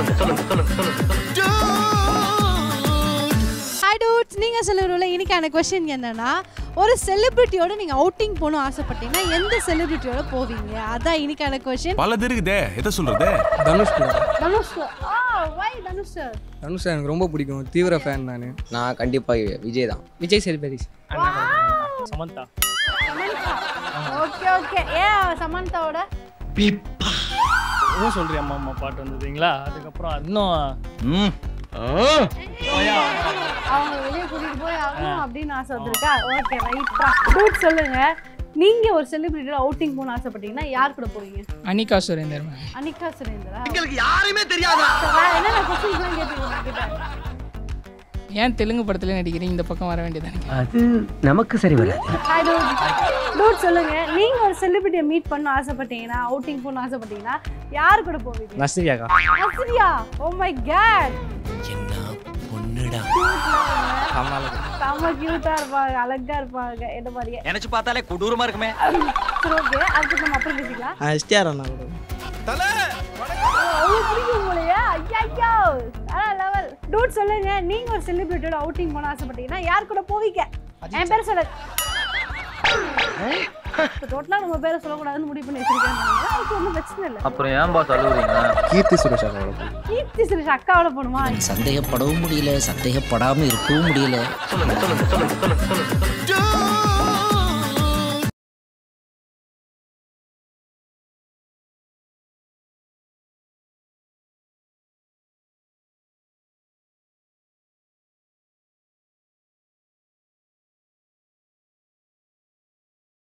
Hi dudes நீங்க சொல்லுறதுல இன்னைக்கான question என்னன்னா ஒரு செலிபிரிட்டியோட நீங்க அவுட்டிங் போகணும் ஆசைப்பட்டீங்கன்னா எந்த செலிபிரிட்டியோட போவீங்க அதான் இன்னைக்கான கொஸ்டின் பலது இருக்குதே எதை சொல்றது தனுஷ் bro. தனுஷ் ஆ வை தனுஷ் சார் தனுஷ் எனக்கு ரொம்ப பிடிக்கும் தீவிர ஃபேன் நான் நான் கண்டிப்பாக விஜய் தான் விஜய் சேதுபதி சமந்தா ஓகே ஓகே ஏன் சமந்தாவோட இன்னும் சொல்றியா அம்மா அம்மா பாட்டு வந்ததுங்களா அதுக்கப்புறம் இன்னும் அவங்க வெளியே கூட்டிட்டு போய் ஆகணும் அப்படின்னு ஆசை வந்திருக்கா ஓகே ரைட்டா டூட் சொல்லுங்க நீங்க ஒரு செலிபிரிட்டியோட அவுட்டிங் போகணும் ஆசைப்பட்டீங்கன்னா யார் கூட போவீங்க அனிகா சுரேந்தர் மேம் அனிகா சுரேந்திரா உங்களுக்கு யாருமே தெரியாதா என்னென்ன கொஸ்டின்ஸ்லாம் கேட்டுருக்கீங்க ஏன் தெலுங்கு படத்துல நடிக்கிறீங்க இந்த பக்கம் வர வேண்டியதானே அது நமக்கு சரி வராது ஹாய் டூட் டூட் சொல்லுங்க நீங்க ஒரு செலிபிரிட்டியை மீட் பண்ண ஆசைப்பட்டீங்கன்னா அவுட்டிங் போகணும் ஆசைப்பட்டீங்கன்னா யார் கூட போவீங்க நஸ்ரியாக்கா நஸ்ரியா ஓ மை காட் செம்ம கியூட்டா இருப்பாங்க அழகா இருப்பாங்க என்ன மாதிரியே நினைச்சு பார்த்தாலே கொடூரமா இருக்குமே சரி ஓகே அதுக்கு நம்ம அப்புறம் பேசிக்கலாம் எஸ்டிஆர் அண்ணா கூட அவ்வளோ பிடிக்கும் போலயே ஐயா லெவல் டூட் சொல்லுங்க நீங்க ஒரு செலிபிரிட்டியோட அவுட்டிங் போன ஆசைப்பட்டீங்கன்னா யார் கூட போவீங்க என் பேர் சொல்ல டோட்டலா நம்ம பேரை சொல்லக்கூடாதுன்னு முடிவு பண்ணி வச்சிருக்கேன் அதுக்கு ஒன்றும் பிரச்சனை இல்லை அப்புறம் ஏன் பாஸ் அழுகுறீங்க கீர்த்தி சுரேஷ் அண்ணா கீர்த்தி சுரேஷ் அக்காவோட போகணுமா சந்தேகப்படவும் முடியல சந்தேகப்படாம இருக்கவும் முடியல